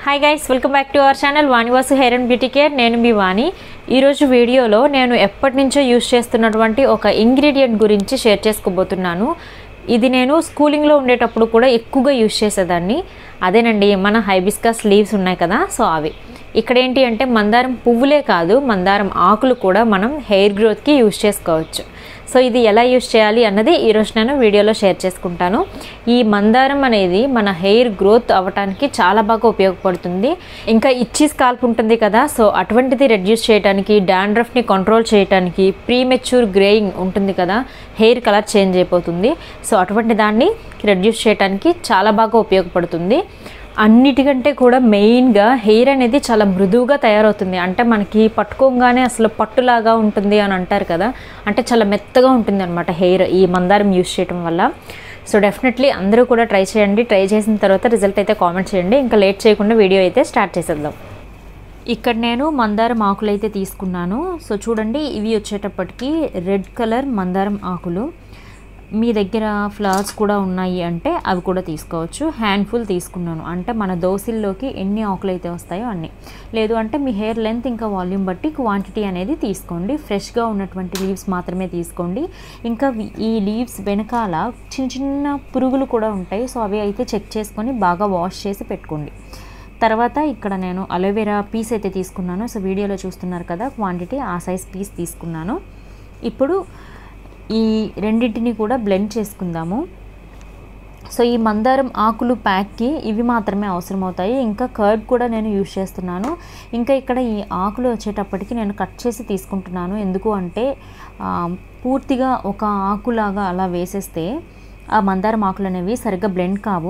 hi guys welcome back to our channel Vanivasu hair and beauty care నేను మీ వాణి ఈరోజు వీడియోలో నేను ఎప్పటి నుంచో యూస్ చేస్తున్నటువంటి ఒక ఇంగ్రీడియంట్ గురించి షేర్ చేసుకోబోతున్నాను ఇది నేను స్కూలింగ్లో ఉండేటప్పుడు కూడా ఎక్కువగా యూస్ చేసేదాన్ని అదేనండి మన హైబిస్కస్ లీవ్స్ ఉన్నాయి కదా సో అవి ఇక్కడ ఏంటి అంటే మందారం పువ్వులే కాదు మందారం ఆకులు కూడా మనం హెయిర్ గ్రోత్కి యూస్ చేసుకోవచ్చు సో ఇది ఎలా యూస్ చేయాలి అన్నది ఈరోజు నేను వీడియోలో షేర్ చేసుకుంటాను ఈ మందారం అనేది మన హెయిర్ గ్రోత్ అవ్వటానికి చాలా బాగా ఉపయోగపడుతుంది ఇంకా ఇచ్చి స్కాల్ప్ ఉంటుంది కదా సో అటువంటిది రెడ్యూస్ చేయడానికి డాండ్రఫ్ని కంట్రోల్ చేయడానికి ప్రీమెచ్యూర్ గ్రేయింగ్ ఉంటుంది కదా హెయిర్ కలర్ చేంజ్ అయిపోతుంది సో అటువంటి దాన్ని రెడ్యూస్ చేయడానికి చాలా బాగా ఉపయోగపడుతుంది అన్నిటికంటే కూడా మెయిన్గా హెయిర్ అనేది చాలా మృదువుగా తయారవుతుంది అంటే మనకి పట్టుకోగానే అసలు పట్టులాగా ఉంటుంది అని అంటారు కదా అంటే చాలా మెత్తగా ఉంటుంది అనమాట హెయిర్ ఈ మందారం యూస్ చేయడం వల్ల సో డెఫినెట్లీ అందరూ కూడా ట్రై చేయండి ట్రై చేసిన తర్వాత రిజల్ట్ అయితే కామెంట్ చేయండి ఇంకా లేట్ చేయకుండా వీడియో అయితే స్టార్ట్ చేసేద్దాం ఇక్కడ నేను మందారం ఆకులు అయితే తీసుకున్నాను సో చూడండి ఇవి వచ్చేటప్పటికి రెడ్ కలర్ మందారం ఆకులు మీ దగ్గర ఫ్లవర్స్ కూడా ఉన్నాయి అంటే అవి కూడా తీసుకోవచ్చు హ్యాండ్ఫుల్ తీసుకున్నాను అంటే మన దోశల్లోకి ఎన్ని ఆకులు అయితే వస్తాయో అన్ని లేదు అంటే మీ హెయిర్ లెంత్ ఇంకా వాల్యూమ్ బట్టి క్వాంటిటీ అనేది తీసుకోండి ఫ్రెష్గా ఉన్నటువంటి లీవ్స్ మాత్రమే తీసుకోండి ఇంకా ఈ లీవ్స్ వెనకాల చిన్న చిన్న పురుగులు కూడా ఉంటాయి సో అవి అయితే చెక్ చేసుకొని బాగా వాష్ చేసి పెట్టుకోండి తర్వాత ఇక్కడ నేను అలోవెరా పీస్ అయితే తీసుకున్నాను సో వీడియోలో చూస్తున్నారు కదా క్వాంటిటీ ఆ సైజ్ పీస్ తీసుకున్నాను ఇప్పుడు ఈ రెండింటిని కూడా బ్లెండ్ చేసుకుందాము సో ఈ మందారం ఆకులు ప్యాక్కి ఇవి మాత్రమే అవసరం అవుతాయి ఇంకా కర్డ్ కూడా నేను యూజ్ చేస్తున్నాను ఇంకా ఇక్కడ ఈ ఆకులు వచ్చేటప్పటికి నేను కట్ చేసి తీసుకుంటున్నాను ఎందుకు అంటే పూర్తిగా ఒక ఆకులాగా అలా వేసేస్తే ఆ మందారం ఆకులు అనేవి సరిగ్గా బ్లెండ్ కావు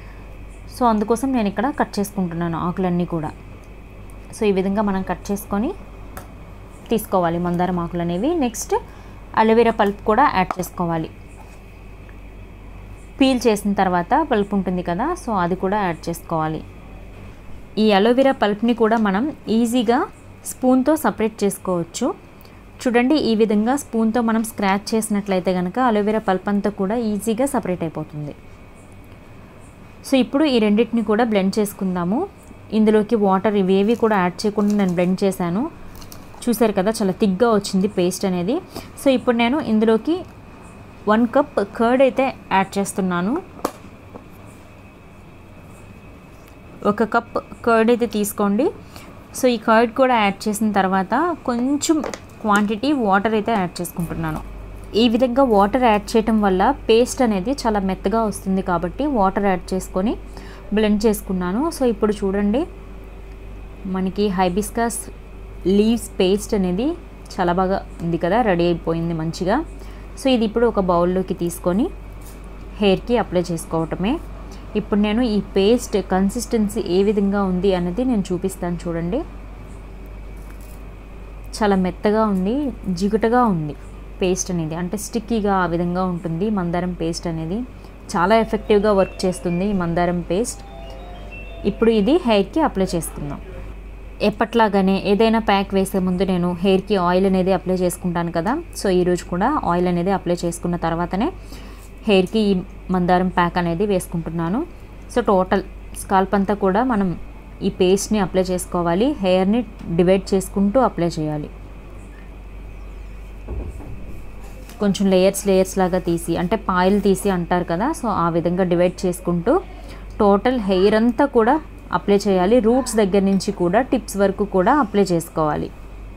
సో అందుకోసం నేను ఇక్కడ కట్ చేసుకుంటున్నాను ఆకులన్నీ కూడా సో ఈ విధంగా మనం కట్ చేసుకొని తీసుకోవాలి మందారం ఆకులు అనేవి నెక్స్ట్ అలోవెరా పల్ప్ కూడా యాడ్ చేసుకోవాలి పీల్ చేసిన తర్వాత పల్ప్ ఉంటుంది కదా సో అది కూడా యాడ్ చేసుకోవాలి ఈ అలోవెరా పల్ప్ని కూడా మనం ఈజీగా స్పూన్తో సపరేట్ చేసుకోవచ్చు చూడండి ఈ విధంగా స్పూన్తో మనం స్క్రాచ్ చేసినట్లయితే కనుక అలోవెరా పల్ప్ అంతా కూడా ఈజీగా సపరేట్ అయిపోతుంది సో ఇప్పుడు ఈ రెండింటిని కూడా బ్లెండ్ చేసుకుందాము ఇందులోకి వాటర్ ఇవేవి కూడా యాడ్ చేయకుండా నేను బ్లెండ్ చేశాను చూసారు కదా చాలా థిక్గా వచ్చింది పేస్ట్ అనేది సో ఇప్పుడు నేను ఇందులోకి వన్ కప్ కర్డ్ అయితే యాడ్ చేస్తున్నాను ఒక కప్ కర్డ్ అయితే తీసుకోండి సో ఈ కర్డ్ కూడా యాడ్ చేసిన తర్వాత కొంచెం క్వాంటిటీ వాటర్ అయితే యాడ్ చేసుకుంటున్నాను ఈ విధంగా వాటర్ యాడ్ చేయటం వల్ల పేస్ట్ అనేది చాలా మెత్తగా వస్తుంది కాబట్టి వాటర్ యాడ్ చేసుకొని బ్లెండ్ చేసుకున్నాను సో ఇప్పుడు చూడండి మనకి హైబిస్కస్ లీవ్స్ పేస్ట్ అనేది చాలా బాగా ఉంది కదా రెడీ అయిపోయింది మంచిగా సో ఇది ఇప్పుడు ఒక బౌల్లోకి తీసుకొని హెయిర్కి అప్లై చేసుకోవటమే ఇప్పుడు నేను ఈ పేస్ట్ కన్సిస్టెన్సీ ఏ విధంగా ఉంది అనేది నేను చూపిస్తాను చూడండి చాలా మెత్తగా ఉంది జిగుటగా ఉంది పేస్ట్ అనేది అంటే స్టిక్కీగా ఆ విధంగా ఉంటుంది మందారం పేస్ట్ అనేది చాలా ఎఫెక్టివ్గా వర్క్ చేస్తుంది ఈ మందారం పేస్ట్ ఇప్పుడు ఇది హెయిర్కి అప్లై చేసుకుందాం ఎప్పట్లాగానే ఏదైనా ప్యాక్ వేసే ముందు నేను హెయిర్కి ఆయిల్ అనేది అప్లై చేసుకుంటాను కదా సో ఈరోజు కూడా ఆయిల్ అనేది అప్లై చేసుకున్న తర్వాతనే హెయిర్కి ఈ మందారం ప్యాక్ అనేది వేసుకుంటున్నాను సో టోటల్ స్కాల్ప్ అంతా కూడా మనం ఈ పేస్ట్ని అప్లై చేసుకోవాలి హెయిర్ని డివైడ్ చేసుకుంటూ అప్లై చేయాలి కొంచెం లేయర్స్ లేయర్స్ లాగా తీసి అంటే పాయిల్ తీసి అంటారు కదా సో ఆ విధంగా డివైడ్ చేసుకుంటూ టోటల్ హెయిర్ అంతా కూడా అప్లై చేయాలి రూట్స్ దగ్గర నుంచి కూడా టిప్స్ వరకు కూడా అప్లై చేసుకోవాలి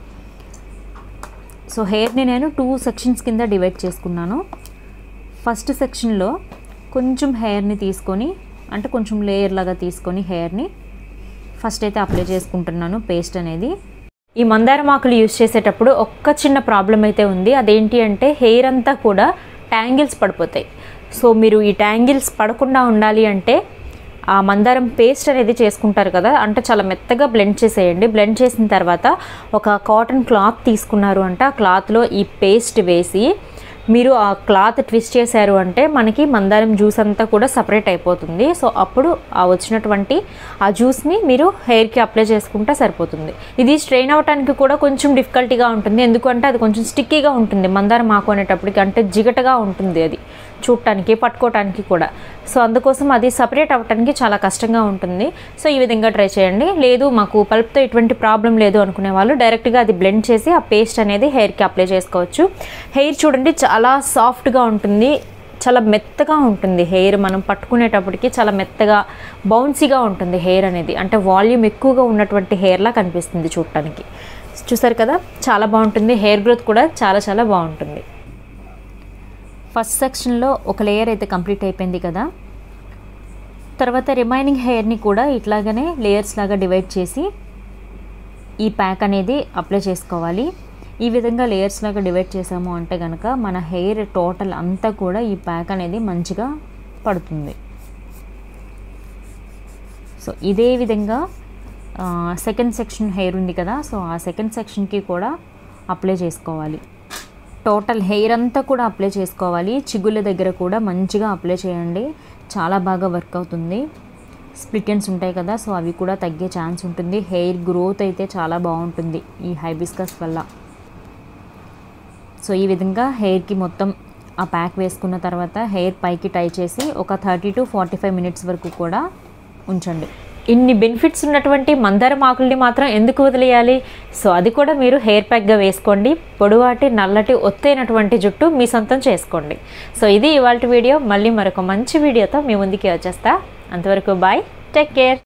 సో హెయిర్ని నేను టూ సెక్షన్స్ కింద డివైడ్ చేసుకున్నాను ఫస్ట్ సెక్షన్లో కొంచెం హెయిర్ని తీసుకొని అంటే కొంచెం లేయర్ లాగా తీసుకొని హెయిర్ని ఫస్ట్ అయితే అప్లై చేసుకుంటున్నాను పేస్ట్ అనేది ఈ మందారం ఆకులు యూస్ చేసేటప్పుడు ఒక్క చిన్న ప్రాబ్లం అయితే ఉంది అదేంటి అంటే హెయిర్ అంతా కూడా ట్యాంగిల్స్ పడిపోతాయి సో మీరు ఈ ట్యాంగిల్స్ పడకుండా ఉండాలి అంటే ఆ మందారం పేస్ట్ అనేది చేసుకుంటారు కదా అంటే చాలా మెత్తగా బ్లెండ్ చేసేయండి బ్లెండ్ చేసిన తర్వాత ఒక కాటన్ క్లాత్ తీసుకున్నారు అంటే ఆ క్లాత్లో ఈ పేస్ట్ వేసి మీరు ఆ క్లాత్ ట్విస్ట్ చేశారు అంటే మనకి మందారం జ్యూస్ అంతా కూడా సపరేట్ అయిపోతుంది సో అప్పుడు ఆ వచ్చినటువంటి ఆ జ్యూస్ని మీరు హెయిర్కి అప్లై చేసుకుంటే సరిపోతుంది ఇది స్ట్రెయిన్ అవ్వడానికి కూడా కొంచెం డిఫికల్టీగా ఉంటుంది ఎందుకంటే అది కొంచెం స్టిక్కీగా ఉంటుంది మందారం ఆకు అనేటప్పటికి అంటే జిగటగా ఉంటుంది అది చూడటానికి పట్టుకోవటానికి కూడా సో అందుకోసం అది సపరేట్ అవ్వటానికి చాలా కష్టంగా ఉంటుంది సో ఈ విధంగా ట్రై చేయండి లేదు మాకు పల్ప్తో ఎటువంటి ప్రాబ్లం లేదు అనుకునే వాళ్ళు డైరెక్ట్గా అది బ్లెండ్ చేసి ఆ పేస్ట్ అనేది హెయిర్కి అప్లై చేసుకోవచ్చు హెయిర్ చూడండి చాలా సాఫ్ట్గా ఉంటుంది చాలా మెత్తగా ఉంటుంది హెయిర్ మనం పట్టుకునేటప్పటికి చాలా మెత్తగా బౌన్సీగా ఉంటుంది హెయిర్ అనేది అంటే వాల్యూమ్ ఎక్కువగా ఉన్నటువంటి హెయిర్లా కనిపిస్తుంది చూడటానికి చూసారు కదా చాలా బాగుంటుంది హెయిర్ గ్రోత్ కూడా చాలా చాలా బాగుంటుంది ఫస్ట్ సెక్షన్లో ఒక లేయర్ అయితే కంప్లీట్ అయిపోయింది కదా తర్వాత రిమైనింగ్ హెయిర్ని కూడా ఇట్లాగనే లేయర్స్ లాగా డివైడ్ చేసి ఈ ప్యాక్ అనేది అప్లై చేసుకోవాలి ఈ విధంగా లేయర్స్ లాగా డివైడ్ చేసాము అంటే కనుక మన హెయిర్ టోటల్ అంతా కూడా ఈ ప్యాక్ అనేది మంచిగా పడుతుంది సో ఇదే విధంగా సెకండ్ సెక్షన్ హెయిర్ ఉంది కదా సో ఆ సెకండ్ సెక్షన్కి కూడా అప్లై చేసుకోవాలి టోటల్ హెయిర్ అంతా కూడా అప్లై చేసుకోవాలి చిగుళ్ళ దగ్గర కూడా మంచిగా అప్లై చేయండి చాలా బాగా వర్క్ అవుతుంది స్ప్లిటన్స్ ఉంటాయి కదా సో అవి కూడా తగ్గే ఛాన్స్ ఉంటుంది హెయిర్ గ్రోత్ అయితే చాలా బాగుంటుంది ఈ హైబిస్కస్ వల్ల సో ఈ విధంగా హెయిర్కి మొత్తం ఆ ప్యాక్ వేసుకున్న తర్వాత హెయిర్ పైకి టై చేసి ఒక thirty to forty five minutes వరకు కూడా ఉంచండి ఇన్ని బెనిఫిట్స్ ఉన్నటువంటి మందారం ఆకుల్ని మాత్రం ఎందుకు వదిలేయాలి సో అది కూడా మీరు హెయిర్ ప్యాక్గా వేసుకోండి పొడవాటి నల్లటి ఒత్తైనటువంటి జుట్టు మీ సొంతం చేసుకోండి సో ఇది ఇవాళ వీడియో మళ్ళీ మరొక మంచి వీడియోతో మీ ముందుకి వచ్చేస్తా అంతవరకు బాయ్ టేక్ కేర్